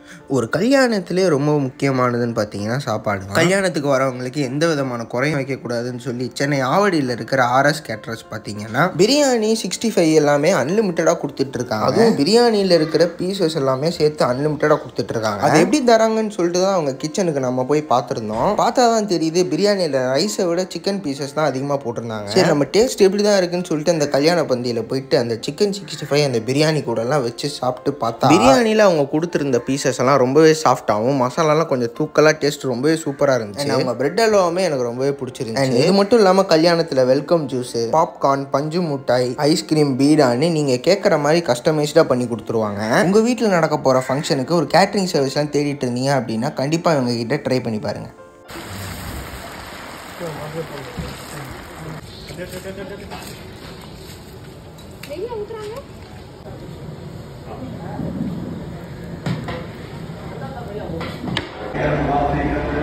ஒரு கல்யாணத்திலே ரொம்ப முக்கியமானதுன்னு பார்த்தீங்கன்னா சாப்பாடு தான். கல்யாணத்துக்கு வரவங்களுக்கு எந்த விதமான குறையும் வைக்கக்கூடாதுன்னு சொல்லி சென்னை ஆவடியில் இருக்கிற ஆர்எஸ் கேட்டரர்ஸ் பார்த்தீங்கன்னா பிரியாணி சிக்ஸ்டி ஃபைவ் எல்லாமே அன்லிமிட்டடாக கொடுத்துட்டு இருக்காங்க அதுவும் பிரியாணியில் இருக்கிற பீசஸ் எல்லாமே சேர்த்து அன்லிமிட்டடாக கொடுத்துட்டு இருக்காங்க அது எப்படி தராங்கன்னு சொல்லிட்டு தான் அவங்க கிச்சனுக்கு நம்ம போய் பார்த்துருந்தோம் பார்த்தா தான் தெரியுது பிரியாணியில் ரைஸை விட சிக்கன் பீசஸ் தான் அதிகமாக போட்டிருந்தாங்க சரி நம்ம டேஸ்ட் எப்படி தான் இருக்குன்னு சொல்லிட்டு அந்த கல்யாண பந்தியில் போயிட்டு அந்த சிக்கன் சிக்ஸ்டி ஃபைவ் அந்த பிரியாணி கூடலாம் வச்சு சாப்பிட்டு பார்த்தா பிரியாணியில் அவங்க கொடுத்துருந்த பீசஸ் எல்லாம் ரொம்பவே சாஃப்டாகவும் மசாலாலாம் கொஞ்சம் தூக்கலாக டேஸ்ட் ரொம்பவே சூப்பராக இருந்துச்சு அவங்க பிரெட் அல்வாவுமே எனக்கு ரொம்பவே பிடிச்சிருந்துச்சு இது மட்டும் இல்லாமல் கல்யாணத்தில் வெல்கம் ஜூஸ் பாப்கார்ன் பஞ்சு மிட்டாய் ஐஸ்கிரீம் பீடான்னு நீங்கள் கேட்குற மாதிரி கஸ்டமைஸ்டாக பண்ணி கொடுத்துருவாங்க உங்கள் வீட்டில் நடக்க போகிற ஃபங்க்ஷனுக்கு ஒரு கேட்ரிங் சர்வீஸ்லாம் தேடிட்டு இருந்தீங்க அப்படின்னா கண்டிப்பாக இவங்க கிட்ட ட்ரை பண்ணி பாருங்கள் நெய்யை ஊத்துறாங்க Thank